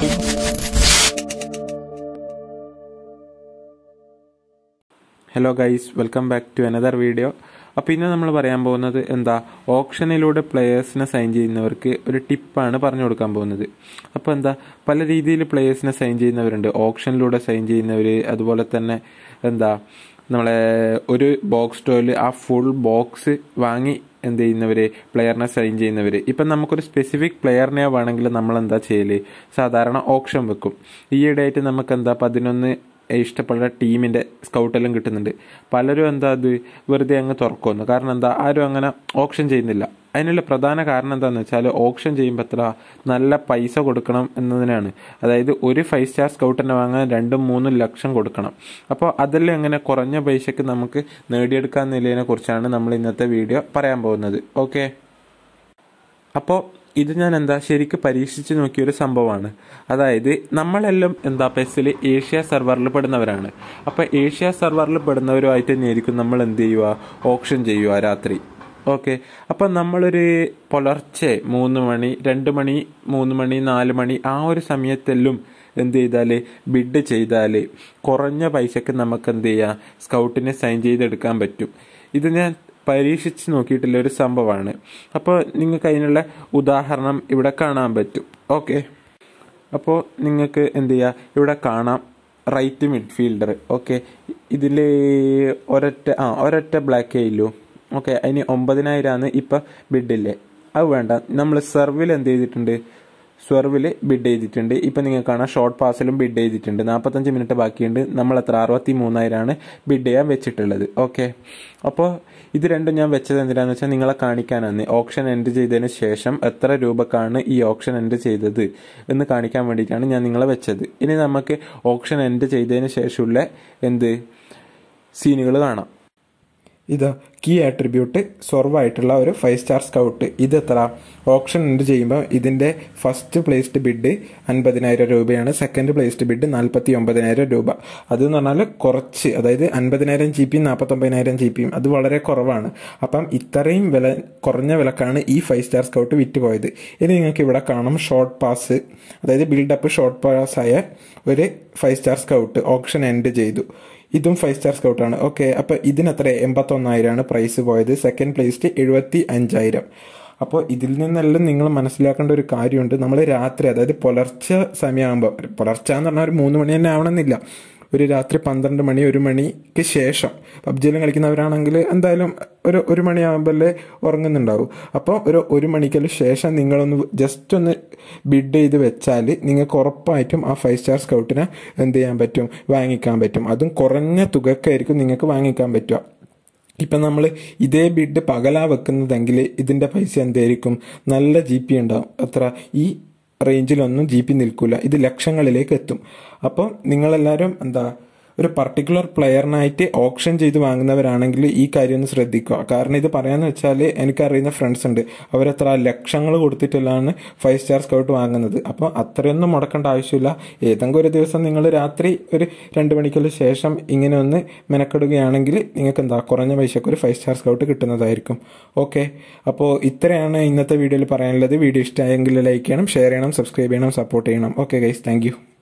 hello guys welcome back to another video അപ്പോൾ ഇന്ന് നമ്മൾ പറയാൻ പോകുന്നത് എന്താ ഓപ്ഷനിലൂടെ പ്ലെയേഴ്സിനെ സൈൻ ചെയ്യുന്നവർക്ക് ഒരു ടിപ്പാണ് പറഞ്ഞു കൊടുക്കാൻ പോകുന്നത് അപ്പോൾ എന്താ പല രീതിയിൽ പ്ലെയേഴ്സിനെ സൈൻ ചെയ്യുന്നവരുണ്ട് ഓപ്ഷനിലൂടെ സൈൻ ചെയ്യുന്നവർ അതുപോലെ തന്നെ എന്താ നമ്മളെ ഒരു ബോക്സ് സ്റ്റോറിൽ ആ ഫുൾ ബോക്സ് വാങ്ങി എന്ത് ചെയ്യുന്നവർ പ്ലെയറിനെ സൈൻ ചെയ്യുന്നവർ ഇപ്പം നമുക്കൊരു സ്പെസിഫിക് പ്ലെയറിനെ വേണമെങ്കിൽ നമ്മൾ എന്താ ചെയ്യല് സാധാരണ ഓപ്ഷൻ വെക്കും ഈയിടെയായിട്ട് നമുക്ക് എന്താ പതിനൊന്ന് ഇഷ്ടപ്പെടുന്ന ടീമിൻ്റെ സ്കൗട്ടെല്ലാം കിട്ടുന്നുണ്ട് പലരും എന്താ അത് വെറുതെ അങ്ങ് തുറക്കുന്നു കാരണം എന്താ ആരും അങ്ങനെ ഓപ്ഷൻ ചെയ്യുന്നില്ല അതിനുള്ള പ്രധാന കാരണം എന്താണെന്ന് വെച്ചാൽ ഓപ്ഷൻ ചെയ്യുമ്പോൾ എത്ര നല്ല പൈസ കൊടുക്കണം എന്നതിനാണ് അതായത് ഒരു ഫൈവ് സ്റ്റാർ സ്കൗട്ടിനെ വാങ്ങാൻ രണ്ടും മൂന്നും ലക്ഷം കൊടുക്കണം അപ്പോൾ അതെല്ലാം എങ്ങനെ കുറഞ്ഞ പൈസയ്ക്ക് നമുക്ക് നേടിയെടുക്കാമെന്നുള്ളതിനെ കുറിച്ചാണ് നമ്മൾ ഇന്നത്തെ വീഡിയോ പറയാൻ പോകുന്നത് ഓക്കെ അപ്പോൾ ഇത് ഞാൻ എന്താ ശരിക്കും പരീക്ഷിച്ച് നോക്കിയൊരു സംഭവമാണ് അതായത് നമ്മളെല്ലാം എന്താ പെസ്സിൽ ഏഷ്യ സെർവറിൽ പെടുന്നവരാണ് അപ്പോൾ ഏഷ്യ സെർവറിൽ പെടുന്നവരുമായിട്ട് തന്നെയായിരിക്കും നമ്മൾ എന്ത് ചെയ്യുക ഓപ്ഷൻ ചെയ്യുക രാത്രി ഓക്കെ അപ്പം നമ്മളൊരു പുലർച്ചെ മൂന്ന് മണി രണ്ട് മണി മൂന്ന് മണി നാല് മണി ആ ഒരു സമയത്തെല്ലാം എന്ത് ചെയ്താൽ ബിഡ് ചെയ്താൽ കുറഞ്ഞ പൈസക്ക് നമുക്ക് എന്ത് ചെയ്യാം സ്കൗട്ടിനെ സൈൻ ചെയ്തെടുക്കാൻ പറ്റും ഇത് ഞാൻ പരീക്ഷിച്ച് നോക്കിയിട്ടുള്ള ഒരു സംഭവമാണ് അപ്പോൾ നിങ്ങൾക്ക് അതിനുള്ള ഉദാഹരണം ഇവിടെ കാണാൻ പറ്റും ഓക്കെ അപ്പോൾ നിങ്ങൾക്ക് എന്ത് ചെയ്യുക ഇവിടെ കാണാം റൈറ്റ് മിഡ്ഫീൽഡർ ഓക്കെ ഇതിൽ ഒരൊറ്റ ആ ഒരൊറ്റ ബ്ലാക്ക് ചെയ്യല്ലോ ഓക്കെ അതിന് ഒമ്പതിനായിരമാണ് ഇപ്പം ബിഡില്ലേ അത് വേണ്ട നമ്മൾ സെർവിൽ എന്ത് ചെയ്തിട്ടുണ്ട് സെർവിൽ ബിഡ് ചെയ്തിട്ടുണ്ട് ഇപ്പം നിങ്ങൾക്ക് കാണാം ഷോർട്ട് പാസിലും ബിഡ് ചെയ്തിട്ടുണ്ട് നാൽപ്പത്തഞ്ച് മിനിറ്റ് ബാക്കിയുണ്ട് നമ്മൾ എത്ര അറുപത്തി മൂന്നായിരമാണ് ബിഡ് ചെയ്യാൻ വെച്ചിട്ടുള്ളത് ഓക്കെ അപ്പോൾ ഇത് രണ്ടും ഞാൻ വെച്ചത് എന്തിനാന്ന് വെച്ചാൽ നിങ്ങളെ കാണിക്കാനാണ് ഓപ്ഷൻ എൻഡ് ചെയ്തതിന് ശേഷം എത്ര രൂപക്കാണ് ഈ ഓപ്ഷൻ എൻഡ് ചെയ്തത് എന്ന് കാണിക്കാൻ വേണ്ടിയിട്ടാണ് ഞാൻ നിങ്ങളെ വെച്ചത് ഇനി നമുക്ക് ഓപ്ഷൻ എൻഡ് ചെയ്തതിന് ശേഷമുള്ള എന്ത് സീനുകൾ കാണാം ഇത് കീ ആട്രിബ്യൂട്ട് സൊർവായിട്ടുള്ള ഒരു ഫൈവ് സ്റ്റാർ സ്കൗട്ട് ഇത് എത്ര ഓപ്ഷൻ എൻഡ് ചെയ്യുമ്പോൾ ഇതിന്റെ ഫസ്റ്റ് പ്ലേസ്ഡ് ബിഡ് അൻപതിനായിരം രൂപയാണ് സെക്കൻഡ് പ്ലേസ്ഡ് ബിഡ് നാൽപ്പത്തി ഒമ്പതിനായിരം രൂപ അത് എന്ന് പറഞ്ഞാൽ കുറച്ച് അതായത് അൻപതിനായിരം ജി പിയും നാൽപ്പത്തൊമ്പതിനായിരം ജി പിയും അത് വളരെ കുറവാണ് അപ്പം ഇത്രയും വില കുറഞ്ഞ വിലക്കാണ് ഈ ഫൈവ് സ്റ്റാർ സ്കൗട്ട് വിറ്റ് പോയത് ഇനി നിങ്ങൾക്ക് ഇവിടെ കാണാം ഷോർട്ട് പാസ് അതായത് ബിൽഡപ്പ് ഷോർട്ട് പാസ് ആയ ഒരു five star scout option end ചെയ്തു ഇതും ഫൈവ് സ്റ്റാർ സ്കൗട്ടാണ് ഓക്കെ അപ്പോൾ ഇതിനെത്ര എൺപത്തൊന്നായിരമാണ് പ്രൈസ് പോയത് സെക്കൻഡ് പ്ലേസ്റ്റ് എഴുപത്തി അഞ്ചായിരം അപ്പോൾ ഇതിൽ നിന്നെല്ലാം നിങ്ങൾ മനസ്സിലാക്കേണ്ട ഒരു കാര്യമുണ്ട് നമ്മൾ രാത്രി അതായത് പുലർച്ചെ സമയമാകുമ്പോൾ പുലർച്ചെ എന്ന് പറഞ്ഞാൽ ഒരു മൂന്ന് മണി തന്നെ ആവണമെന്നില്ല ഒരു രാത്രി പന്ത്രണ്ട് മണി ഒരു മണിക്ക് ശേഷം പബ്ജിയിലും കളിക്കുന്നവരാണെങ്കിൽ എന്തായാലും ഒരു ഒരു മണിയാകുമ്പോഴേ ഉറങ്ങുന്നുണ്ടാവും അപ്പോൾ ഒരു ഒരു മണിക്കല് ശേഷം നിങ്ങളൊന്ന് ജസ്റ്റ് ഒന്ന് ബിഡ് ചെയ്ത് വെച്ചാൽ നിങ്ങൾക്ക് ഉറപ്പായിട്ടും ആ ഫൈവ് സ്റ്റാർ സ്കൗട്ടിനെ എന്ത് ചെയ്യാൻ പറ്റും വാങ്ങിക്കാൻ പറ്റും അതും കുറഞ്ഞ തുകക്കായിരിക്കും നിങ്ങൾക്ക് വാങ്ങിക്കാൻ പറ്റുക ഇപ്പം നമ്മൾ ഇതേ ബിഡ് പകലാ വെക്കുന്നതെങ്കിൽ ഇതിൻ്റെ പൈസ എന്തായിരിക്കും നല്ല ജി പി ഉണ്ടാവും അത്ര ഈ റേഞ്ചിലൊന്നും ജി പി നിൽക്കില്ല ഇത് ലക്ഷങ്ങളിലേക്ക് എത്തും അപ്പോൾ നിങ്ങളെല്ലാവരും എന്താ ഒരു പർട്ടിക്കുലർ പ്ലെയറിനായിട്ട് ഓപ്ഷൻ ചെയ്ത് വാങ്ങുന്നവരാണെങ്കിൽ ഈ കാര്യം ഒന്ന് ശ്രദ്ധിക്കുക കാരണം ഇത് പറയാന്ന് വെച്ചാൽ എനിക്കറിയുന്ന ഫ്രണ്ട്സ് ഉണ്ട് അവരെത്ര ലക്ഷങ്ങൾ കൊടുത്തിട്ടുള്ളതാണ് ഫൈവ് സ്റ്റാർ സ്കൗട്ട് വാങ്ങുന്നത് അപ്പോൾ അത്രയൊന്നും മുടക്കേണ്ട ആവശ്യമില്ല ഏതെങ്കിലും ഒരു ദിവസം നിങ്ങൾ രാത്രി ഒരു രണ്ട് മണിക്കുള്ള ശേഷം ഇങ്ങനെ ഒന്ന് മെനക്കെടുകയാണെങ്കിൽ നിങ്ങൾക്ക് എന്താ കുറഞ്ഞ പൈസക്ക് ഒരു ഫൈവ് സ്റ്റാർ സ്കൗട്ട് കിട്ടുന്നതായിരിക്കും ഓക്കെ അപ്പോൾ ഇത്രയാണ് ഇന്നത്തെ വീഡിയോയിൽ പറയാനുള്ളത് വീഡിയോ ഇഷ്ടമായെങ്കിൽ ലൈക്ക് ചെയ്യണം ഷെയർ ചെയ്യണം സബ്സ്ക്രൈബ് ചെയ്യണം സപ്പോർട്ട് ചെയ്യണം ഓക്കെ ഗൈസ് താങ്ക്